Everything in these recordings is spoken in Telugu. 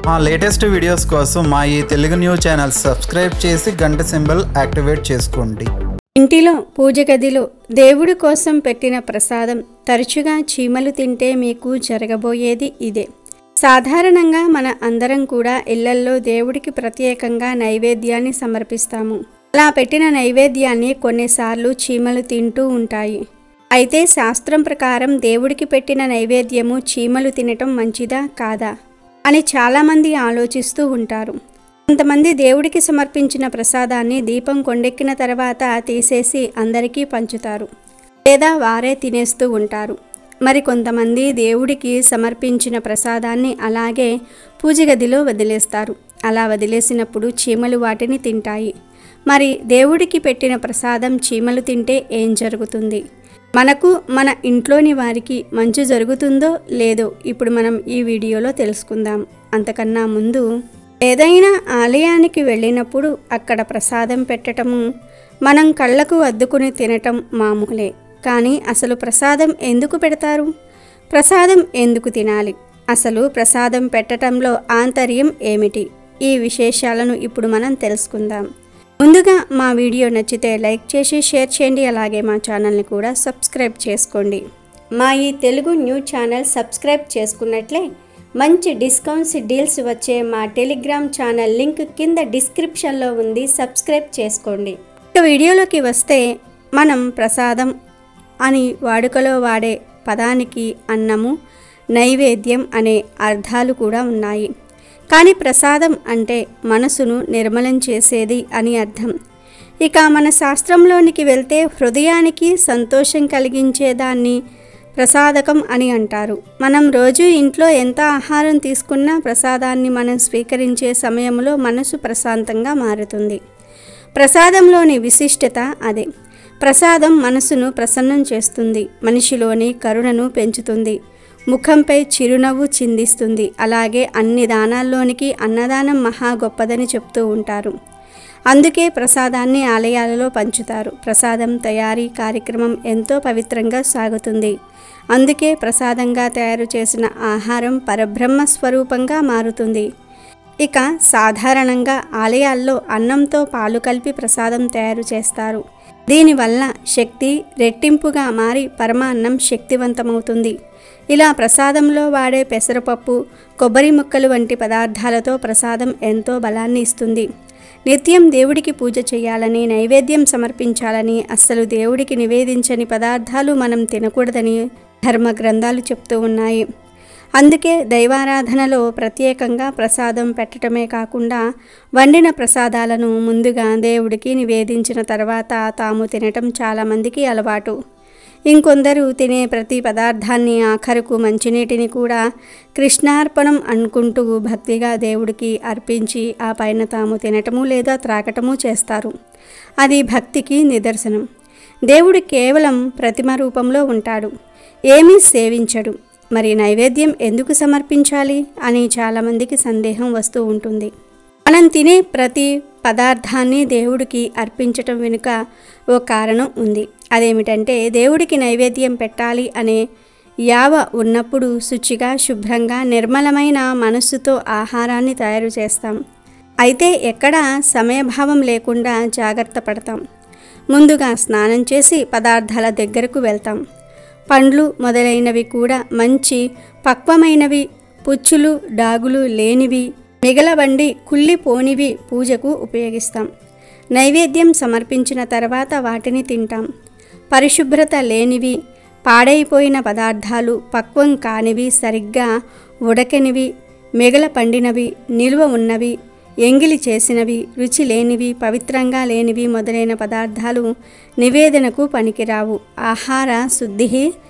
మా లేటెస్ట్ వీడియోస్ కోసం మా ఈ తెలుగు న్యూస్ ఛానల్ సబ్స్క్రైబ్ చేసి గంట సింబల్ యాక్టివేట్ చేసుకోండి ఇంటిలో పూజ గదిలో దేవుడి కోసం పెట్టిన ప్రసాదం తరచుగా చీమలు తింటే మీకు జరగబోయేది ఇదే సాధారణంగా మన అందరం కూడా ఇళ్లల్లో దేవుడికి ప్రత్యేకంగా నైవేద్యాన్ని సమర్పిస్తాము అలా పెట్టిన నైవేద్యాన్ని కొన్నిసార్లు చీమలు తింటూ ఉంటాయి అయితే శాస్త్రం ప్రకారం దేవుడికి పెట్టిన నైవేద్యము చీమలు తినటం మంచిదా కాదా అని చాలామంది ఆలోచిస్తూ ఉంటారు కొంతమంది దేవుడికి సమర్పించిన ప్రసాదాన్ని దీపం కొండెక్కిన తర్వాత తీసేసి అందరికీ పంచుతారు లేదా వారే తినేస్తూ ఉంటారు మరి కొంతమంది దేవుడికి సమర్పించిన ప్రసాదాన్ని అలాగే పూజ గదిలో వదిలేస్తారు అలా వదిలేసినప్పుడు చీమలు వాటిని తింటాయి మరి దేవుడికి పెట్టిన ప్రసాదం చీమలు తింటే ఏం జరుగుతుంది మనకు మన ఇంట్లోని వారికి మంచు జరుగుతుందో లేదో ఇప్పుడు మనం ఈ వీడియోలో తెలుసుకుందాం అంతకన్నా ముందు ఏదైనా ఆలయానికి వెళ్ళినప్పుడు అక్కడ ప్రసాదం పెట్టటము మనం కళ్ళకు అద్దుకుని తినటం మామూలే కానీ అసలు ప్రసాదం ఎందుకు పెడతారు ప్రసాదం ఎందుకు తినాలి అసలు ప్రసాదం పెట్టటంలో ఆంతర్యం ఏమిటి ఈ విశేషాలను ఇప్పుడు మనం తెలుసుకుందాం ముందుగా మా వీడియో నచ్చితే లైక్ చేసి షేర్ చేయండి అలాగే మా ఛానల్ని కూడా సబ్స్క్రైబ్ చేసుకోండి మా ఈ తెలుగు న్యూస్ ఛానల్ సబ్స్క్రైబ్ చేసుకున్నట్లే మంచి డిస్కౌంట్స్ డీల్స్ వచ్చే మా టెలిగ్రామ్ ఛానల్ లింక్ కింద డిస్క్రిప్షన్లో ఉంది సబ్స్క్రైబ్ చేసుకోండి ఇక వీడియోలోకి వస్తే మనం ప్రసాదం అని వాడుకలో వాడే పదానికి అన్నము నైవేద్యం అనే అర్థాలు కూడా ఉన్నాయి కానీ ప్రసాదం అంటే మనసును నిర్మలం చేసేది అని అర్థం ఇక మన శాస్త్రంలోనికి వెళ్తే హృదయానికి సంతోషం కలిగించేదాన్ని ప్రసాదకం అని అంటారు మనం రోజు ఇంట్లో ఎంత ఆహారం తీసుకున్నా ప్రసాదాన్ని మనం స్వీకరించే సమయంలో మనసు ప్రశాంతంగా మారుతుంది ప్రసాదంలోని విశిష్టత అదే ప్రసాదం మనసును ప్రసన్నం చేస్తుంది మనిషిలోని కరుణను పెంచుతుంది ముఖంపై చిరునవ్వు చిందిస్తుంది అలాగే అన్ని దానాల్లోనికి అన్నదానం మహా గొప్పదని చెప్తూ ఉంటారు అందుకే ప్రసాదాన్ని ఆలయాలలో పంచుతారు ప్రసాదం తయారీ కార్యక్రమం ఎంతో పవిత్రంగా సాగుతుంది అందుకే ప్రసాదంగా తయారు చేసిన ఆహారం పరబ్రహ్మ స్వరూపంగా మారుతుంది ఇక సాధారణంగా ఆలయాల్లో అన్నంతో పాలు కలిపి ప్రసాదం తయారు చేస్తారు దీనివల్ల శక్తి రెట్టింపుగా మారి పరమాన్నం శక్తివంతమవుతుంది ఇలా ప్రసాదంలో వాడే పెసరపప్పు కొబ్బరి ముక్కలు వంటి పదార్థాలతో ప్రసాదం ఎంతో బలాన్ని ఇస్తుంది నిత్యం దేవుడికి పూజ చేయాలని నైవేద్యం సమర్పించాలని అస్సలు దేవుడికి నివేదించని పదార్థాలు మనం తినకూడదని ధర్మ గ్రంథాలు చెప్తూ ఉన్నాయి అందుకే దైవారాధనలో ప్రత్యేకంగా ప్రసాదం పెట్టడమే కాకుండా వండిన ప్రసాదాలను ముందుగా దేవుడికి నివేదించిన తర్వాత తాము తినటం చాలామందికి అలవాటు ఇంకొందరు తినే ప్రతి పదార్థాన్ని ఆఖరుకు మంచినీటిని కూడా కృష్ణార్పణం అనుకుంటూ భక్తిగా దేవుడికి అర్పించి ఆ పైన తాము తినటము లేదా త్రాగటము చేస్తారు అది భక్తికి నిదర్శనం దేవుడు కేవలం ప్రతిమ రూపంలో ఉంటాడు ఏమీ సేవించడు మరి నైవేద్యం ఎందుకు సమర్పించాలి అని చాలామందికి సందేహం వస్తూ ఉంటుంది మనం తినే ప్రతి పదార్థాన్ని దేవుడికి అర్పించటం వెనుక ఓ కారణం ఉంది అదేమిటంటే దేవుడికి నైవేద్యం పెట్టాలి అనే యావ ఉన్నప్పుడు శుచిగా శుభ్రంగా నిర్మలమైన మనస్సుతో ఆహారాన్ని తయారు చేస్తాం అయితే ఎక్కడ సమయభావం లేకుండా జాగ్రత్త పడతాం ముందుగా స్నానం చేసి పదార్థాల దగ్గరకు వెళ్తాం పండ్లు మొదలైనవి కూడా మంచి పక్వమైనవి పుచ్చులు డాగులు లేనివి మిగలబండి కుళ్ళిపోనివి పూజకు ఉపయోగిస్తాం నైవేద్యం సమర్పించిన తర్వాత వాటిని తింటాం పరిశుభ్రత లేనివి పాడైపోయిన పదార్థాలు పక్వం కానివి సరిగ్గా ఉడకనివి మిగల పండినవి నిల్వ ఉన్నవి ఎంగిలి చేసినవి రుచి లేనివి పవిత్రంగా లేనివి మొదలైన పదార్థాలు నివేదనకు పనికిరావు ఆహార శుద్ధి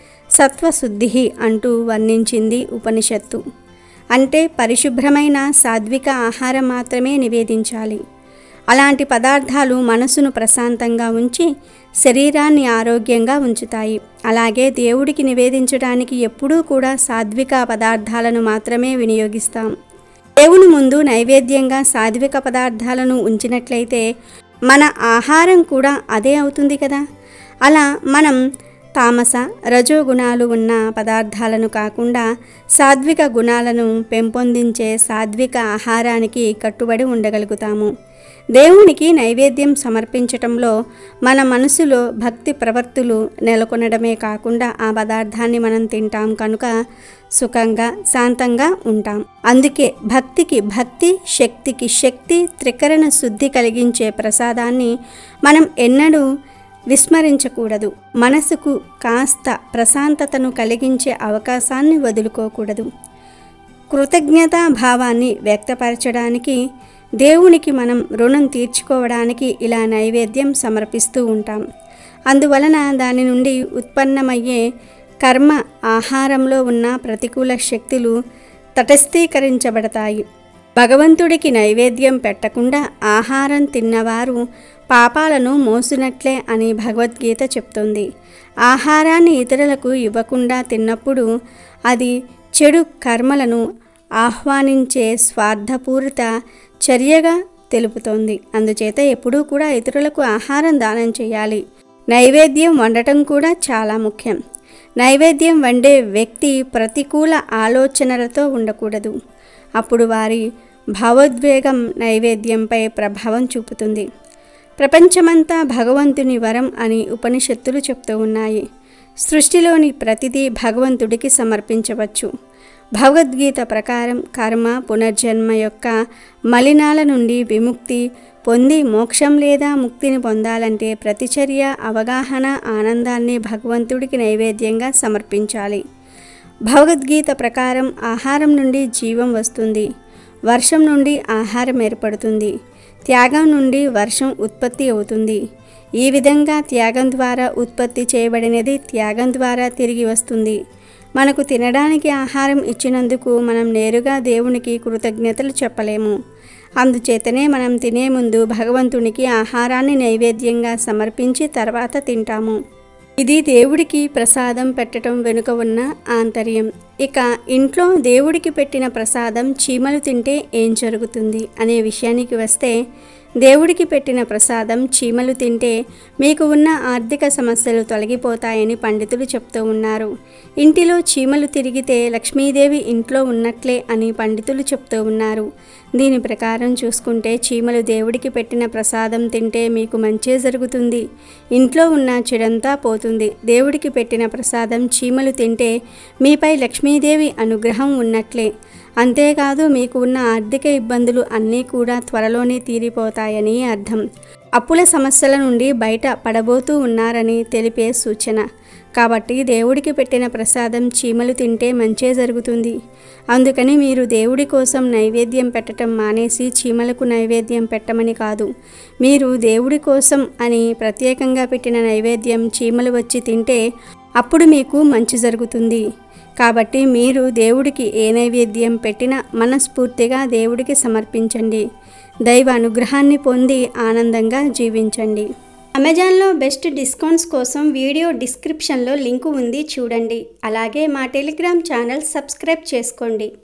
సత్వశుద్ధి అంటూ వర్ణించింది ఉపనిషత్తు అంటే పరిశుభ్రమైన సాత్విక ఆహారం మాత్రమే నివేదించాలి అలాంటి పదార్థాలు మనసును ప్రశాంతంగా ఉంచి శరీరాన్ని ఆరోగ్యంగా ఉంచుతాయి అలాగే దేవుడికి నివేదించడానికి ఎప్పుడూ కూడా సాత్విక పదార్థాలను మాత్రమే వినియోగిస్తాం దేవుని ముందు నైవేద్యంగా సాత్విక పదార్థాలను ఉంచినట్లయితే మన ఆహారం కూడా అదే అవుతుంది కదా అలా మనం తామస రజో గుణాలు ఉన్న పదార్థాలను కాకుండా సాత్విక గుణాలను పెంపొందించే సాత్విక ఆహారానికి కట్టుబడి ఉండగలుగుతాము దేవునికి నైవేద్యం సమర్పించటంలో మన మనసులో భక్తి ప్రవర్తులు నెలకొనడమే కాకుండా ఆ పదార్థాన్ని మనం తింటాం కనుక సుఖంగా శాంతంగా ఉంటాం అందుకే భక్తికి భక్తి శక్తికి శక్తి త్రికరణ శుద్ధి కలిగించే ప్రసాదాన్ని మనం ఎన్నడూ విస్మరించకూడదు మనసుకు కాస్త ప్రశాంతతను కలిగించే అవకాశాన్ని వదులుకోకూడదు కృతజ్ఞతా భావాన్ని వ్యక్తపరచడానికి దేవునికి మనం రుణం తీర్చుకోవడానికి ఇలా నైవేద్యం సమర్పిస్తూ ఉంటాం అందువలన దాని నుండి ఉత్పన్నమయ్యే కర్మ ఆహారంలో ఉన్న ప్రతికూల శక్తులు తటస్థీకరించబడతాయి భగవంతుడికి నైవేద్యం పెట్టకుండా ఆహారం తిన్నవారు పాపాలను మోసినట్లే అని భగవద్గీత చెప్తుంది ఆహారాన్ని ఇతరులకు ఇవ్వకుండా తిన్నప్పుడు అది చెడు కర్మలను ఆహ్వానించే స్వార్థపూరిత చర్యగా తెలుపుతోంది అందుచేత ఎప్పుడూ కూడా ఇతరులకు ఆహారం దానం చేయాలి నైవేద్యం వండటం కూడా చాలా ముఖ్యం నైవేద్యం వండే వ్యక్తి ప్రతికూల ఆలోచనలతో ఉండకూడదు అప్పుడు వారి భావోద్వేగం నైవేద్యంపై ప్రభావం చూపుతుంది ప్రపంచమంతా భగవంతుని వరం అని ఉపనిషత్తులు చెప్తూ ఉన్నాయి సృష్టిలోని ప్రతిదీ భగవంతుడికి సమర్పించవచ్చు భగవద్గీత ప్రకారం కర్మ పునర్జన్మ యొక్క మలినాల నుండి విముక్తి పొంది మోక్షం లేదా ముక్తిని పొందాలంటే ప్రతిచర్య అవగాహన ఆనందాన్ని భగవంతుడికి నైవేద్యంగా సమర్పించాలి భగవద్గీత ప్రకారం ఆహారం నుండి జీవం వస్తుంది వర్షం నుండి ఆహారం ఏర్పడుతుంది త్యాగం నుండి వర్షం ఉత్పత్తి అవుతుంది ఈ విధంగా త్యాగం ద్వారా ఉత్పత్తి చేయబడినది త్యాగం ద్వారా తిరిగి వస్తుంది మనకు తినడానికి ఆహారం ఇచ్చినందుకు మనం నేరుగా దేవునికి కృతజ్ఞతలు చెప్పలేము అందుచేతనే మనం తినే ముందు భగవంతునికి ఆహారాన్ని నైవేద్యంగా సమర్పించి తర్వాత తింటాము ఇది దేవుడికి ప్రసాదం పెట్టడం వెనుక ఉన్న ఆంతర్యం ఇక ఇంట్లో దేవుడికి పెట్టిన ప్రసాదం చీమలు తింటే ఏం జరుగుతుంది అనే విషయానికి వస్తే దేవుడికి పెట్టిన ప్రసాదం చీమలు తింటే మీకు ఉన్న ఆర్థిక సమస్యలు తొలగిపోతాయని పండితులు చెప్తూ ఉన్నారు ఇంటిలో చీమలు తిరిగితే లక్ష్మీదేవి ఇంట్లో ఉన్నట్లే అని పండితులు చెప్తూ ఉన్నారు దీని ప్రకారం చూసుకుంటే చీమలు దేవుడికి పెట్టిన ప్రసాదం తింటే మీకు మంచే జరుగుతుంది ఇంట్లో ఉన్న చెడంతా పోతుంది దేవుడికి పెట్టిన ప్రసాదం చీమలు తింటే మీపై లక్ష్మీదేవి అనుగ్రహం ఉన్నట్లే అంతేకాదు మీకు ఉన్న ఆర్థిక ఇబ్బందులు అన్నీ కూడా త్వరలోనే తీరిపోతాయని అర్థం అప్పుల సమస్యల నుండి బయట పడబోతూ ఉన్నారని తెలిపే సూచన కాబట్టి దేవుడికి పెట్టిన ప్రసాదం చీమలు తింటే మంచే జరుగుతుంది అందుకని మీరు దేవుడి కోసం నైవేద్యం పెట్టడం మానేసి చీమలకు నైవేద్యం పెట్టమని కాదు మీరు దేవుడి కోసం అని ప్రత్యేకంగా పెట్టిన నైవేద్యం చీమలు వచ్చి తింటే అప్పుడు మీకు మంచి జరుగుతుంది కాబట్టి మీరు దేవుడికి ఏ నైవేద్యం పెట్టినా మనస్ఫూర్తిగా దేవుడికి సమర్పించండి దైవ అనుగ్రహాన్ని పొంది ఆనందంగా జీవించండి అమెజాన్లో బెస్ట్ డిస్కౌంట్స్ కోసం వీడియో డిస్క్రిప్షన్లో లింకు ఉంది చూడండి అలాగే మా టెలిగ్రామ్ ఛానల్ సబ్స్క్రైబ్ చేసుకోండి